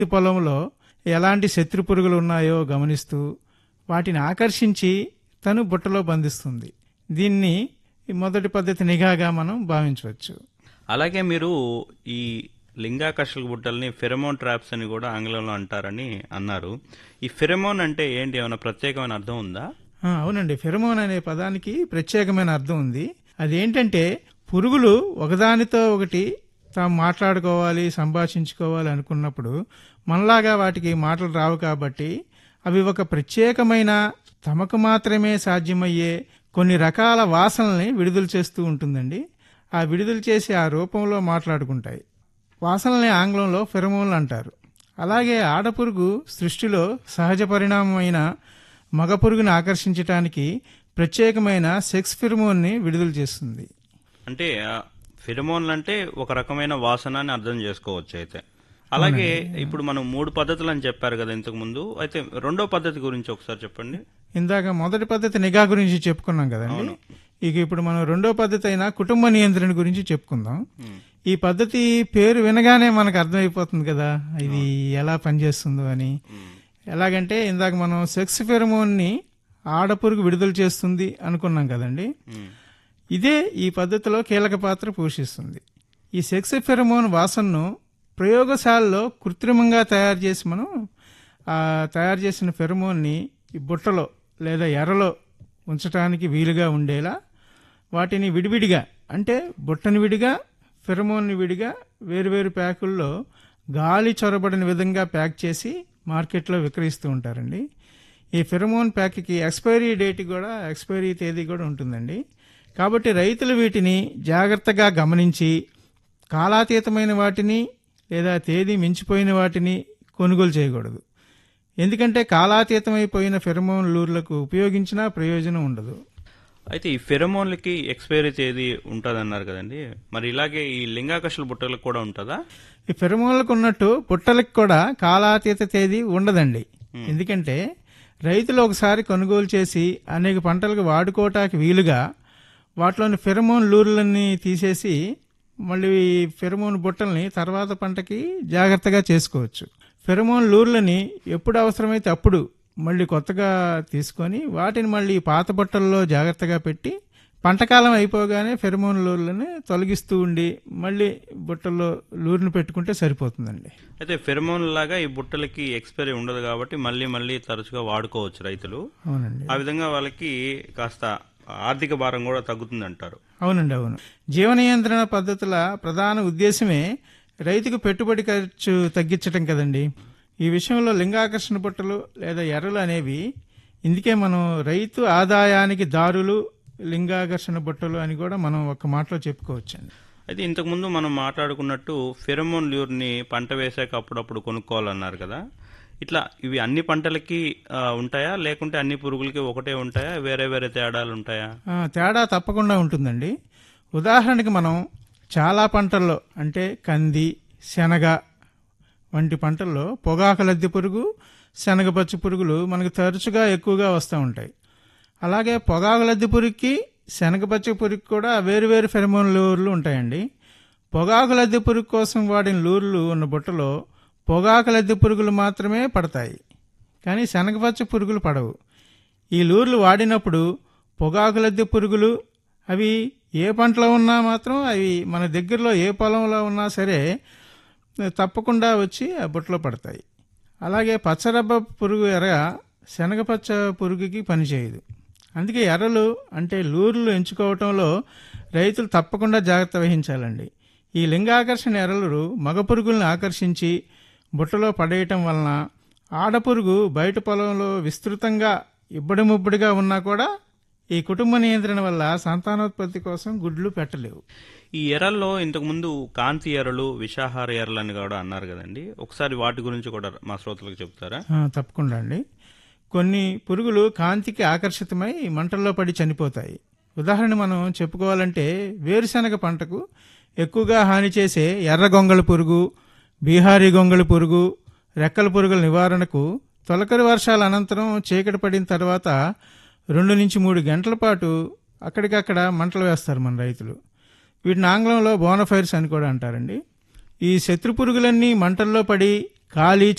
పొలంలో ఎలాంటి శత్రు పురుగులు ఉన్నాయో గమనిస్తూ వాటిని ఆకర్షించి తను బుట్టలో బంధిస్తుంది దీన్ని ఈ మొదటి పద్ధతి నిఘాగా మనం భావించవచ్చు అలాగే మీరు ఈ లింగాకర్షక బుట్టల్ని ఫెరమోన్ ట్రాప్స్ అని కూడా ఆంగ్లంలో అంటారని అన్నారు ఈ ఫెరమోన్ అంటే ఏంటి ఏమైనా ప్రత్యేకమైన అర్థం ఉందా ఆ, అవునండి ఫెరమోన్ అనే పదానికి ప్రత్యేకమైన అర్థం ఉంది అదేంటంటే పురుగులు ఒకదానితో ఒకటి తాము మాట్లాడుకోవాలి సంభాషించుకోవాలి అనుకున్నప్పుడు మనలాగా వాటికి మాటలు రావు కాబట్టి అవి ఒక ప్రత్యేకమైన తమకు మాత్రమే సాధ్యమయ్యే కొన్ని రకాల వాసనల్ని విడుదల చేస్తూ ఉంటుందండి ఆ విడుదల చేసి ఆ రూపంలో మాట్లాడుకుంటాయి వాసనల్ని ఆంగ్లంలో ఫెరమోన్లు అంటారు అలాగే ఆడపురుగు సృష్టిలో సహజ పరిణామమైన మగ పురుగుని ఆకర్షించటానికి ప్రత్యేకమైన సెక్స్ ఫిరమోన్ని విడుదల చేస్తుంది అంటే ఆ, ఫెరమోన్లు అంటే ఒక రకమైన వాసన అని అర్థం చేసుకోవచ్చు అయితే అలాగే ఇప్పుడు మనం మూడు పద్ధతులు అని చెప్పారు కదా ఇంతకు ముందు అయితే రెండో పద్ధతి గురించి ఒకసారి చెప్పండి ఇందాక మొదటి పద్ధతి నిఘా గురించి చెప్పుకున్నాం కదండి ఇక ఇప్పుడు మనం రెండో పద్ధతి అయిన కుటుంబ నియంత్రణ గురించి చెప్పుకుందాం ఈ పద్ధతి పేరు వినగానే మనకు అర్థమైపోతుంది కదా ఇది ఎలా పనిచేస్తుందో అని ఎలాగంటే ఇందాక మనం సెక్స్ ఫెరమోన్ని ఆడపురుగు విడుదల చేస్తుంది అనుకున్నాం కదండి ఉమ్. ఇదే ఈ పద్ధతిలో కీలక పాత్ర పోషిస్తుంది ఈ సెక్స్ ఫెరమోన్ వాసనను ప్రయోగశాలలో కృత్రిమంగా తయారు చేసి మనం ఆ తయారు చేసిన ఫెరమోన్ని ఈ బుట్టలో లేదా ఎర్రలో ఉంచడానికి వీలుగా ఉండేలా వాటిని విడివిడిగా అంటే బుట్టని విడిగా ఫెరమోన్ని విడిగా వేరువేరు ప్యాకుల్లో గాలి చొరబడిన విధంగా ప్యాక్ చేసి మార్కెట్లో విక్రయిస్తూ ఉంటారండి ఈ ఫెరమోన్ ప్యాక్కి ఎక్స్పైరీ డేట్ కూడా ఎక్స్పైరీ తేదీ కూడా ఉంటుందండి కాబట్టి రైతులు వీటిని జాగ్రత్తగా గమనించి కాలాతీతమైన వాటిని లేదా తేదీ మించిపోయిన వాటిని కొనుగోలు చేయకూడదు ఎందుకంటే కాలాతీతమైపోయిన ఫెరమోన్ లూర్లకు ఉపయోగించినా ప్రయోజనం ఉండదు అయితే ఈ ఫెరమోన్లకి ఎక్స్పైరీ తేదీ ఉంటుందన్నారు కదండి మరి ఇలాగే ఈ లింగాకర్షల బుట్టలకు కూడా ఉంటుందా ఈ ఫెరమోన్లకు ఉన్నట్టు పుట్టలకు కూడా కాలాతీత తేదీ ఉండదండి ఎందుకంటే రైతులు ఒకసారి కొనుగోలు చేసి అనేక పంటలకు వాడుకోవటానికి వీలుగా వాటిలోని ఫెరమోన్ లూర్లన్నీ తీసేసి మళ్ళీ ఈ ఫెరమోన్ బుట్టల్ని తర్వాత పంటకి జాగ్రత్తగా చేసుకోవచ్చు ఫెరమోన్ లూర్లని ఎప్పుడు అవసరమైతే అప్పుడు మళ్ళీ కొత్తగా తీసుకొని వాటిని మళ్ళీ పాత బుట్టల్లో జాగ్రత్తగా పెట్టి పంటకాలం అయిపోగానే ఫెరమోన్ లూర్లని తొలగిస్తూ ఉండి మళ్ళీ బుట్టల్లో లూరుని పెట్టుకుంటే సరిపోతుందండి అయితే ఫెరమోన్ లాగా ఈ బుట్టలకి ఎక్స్పైరీ ఉండదు కాబట్టి మళ్ళీ మళ్ళీ తరచుగా వాడుకోవచ్చు రైతులు అవునండి ఆ విధంగా వాళ్ళకి కాస్త ఆర్థిక భారం కూడా తగ్గుతుంది అంటారు అవునండి అవును జీవ నియంత్రణ పద్ధతుల ప్రధాన ఉద్దేశమే రైతుకు పెట్టుబడి ఖర్చు తగ్గించటం కదండి ఈ విషయంలో లింగాకర్షణ బుట్టలు లేదా ఎర్రలు అనేవి ఇందుకే మనం రైతు ఆదాయానికి దారులు లింగాకర్షణ బుట్టలు అని కూడా మనం ఒక మాటలో చెప్పుకోవచ్చండి అయితే ఇంతకుముందు మనం మాట్లాడుకున్నట్టు ఫెరమోన్ ల్యూర్ని పంట వేసాక అప్పుడప్పుడు కొనుక్కోవాలన్నారు కదా ఇట్లా ఇవి అన్ని పంటలకి ఆ, ఉంటాయా లేకుంటే అన్ని పురుగులకి ఒకటే ఉంటాయా వేరే వేరే తేడాలు ఉంటాయా ఆ, తేడా తప్పకుండా ఉంటుందండి ఉదాహరణకి మనం చాలా పంటల్లో అంటే కంది శనగ వంటి పంటల్లో పొగాకు లద్దె పురుగు శనగ పచ్చి పురుగులు మనకు తరచుగా ఎక్కువగా వస్తూ ఉంటాయి అలాగే పొగాకు లద్దె పురుగుకి శనగ పచ్చి పురుగుకి కూడా వేరువేరు ఫెరమోన్ లూర్లు ఉంటాయండి పొగాకు లద్దె పురుగు కోసం వాడిన లూర్లు ఉన్న బుట్టలో పొగాకు లద్దె పురుగులు మాత్రమే పడతాయి కానీ శనగపచ్చ పురుగులు పడవు ఈ లూర్లు వాడినప్పుడు పొగాకు లద్దె పురుగులు అవి ఏ పంటలో ఉన్నా మాత్రం అవి మన దగ్గరలో ఏ పొలంలో ఉన్నా సరే తప్పకుండా వచ్చి ఆ బుట్టలో పడతాయి అలాగే పచ్చరబ్బ పురుగు ఎర్ర శనగపచ్చ పురుగుకి పనిచేయదు అందుకే ఎర్రలు అంటే లూర్లు ఎంచుకోవటంలో రైతులు తప్పకుండా జాగ్రత్త వహించాలండి ఈ లింగాకర్షణ ఎర్రలు మగ పురుగుల్ని ఆకర్షించి బుట్టలో పడేయటం వలన ఆడపురుగు బయట పొలంలో విస్తృతంగా ఇబ్బడి ముబ్బడిగా ఉన్నా కూడా ఈ కుటుంబ నియంత్రణ వల్ల సంతానోత్పత్తి కోసం గుడ్లు పెట్టలేవు ఈ ఎర్రల్లో ఇంతకుముందు కాంతి ఎర్రలు విషాహార ఎర్రలు అని కూడా అన్నారు కదండి ఒకసారి వాటి గురించి కూడా మా శ్రోతలకు చెప్తారా ఆ, తప్పకుండా అండి కొన్ని పురుగులు కాంతికి ఆకర్షితమై మంటల్లో పడి చనిపోతాయి ఉదాహరణ మనం చెప్పుకోవాలంటే వేరుశనగ పంటకు ఎక్కువగా హాని చేసే ఎర్ర గొంగళి పురుగు బీహారీ గొంగళి పురుగు రెక్కల పురుగుల నివారణకు తొలకరి వర్షాల అనంతరం చీకటి పడిన తర్వాత రెండు నుంచి మూడు గంటల పాటు అక్కడికక్కడ మంటలు వేస్తారు మన రైతులు వీటిని ఆంగ్లంలో బోనఫైర్స్ అని కూడా అంటారండి ఈ శత్రు పురుగులన్నీ మంటల్లో పడి ఖాళీ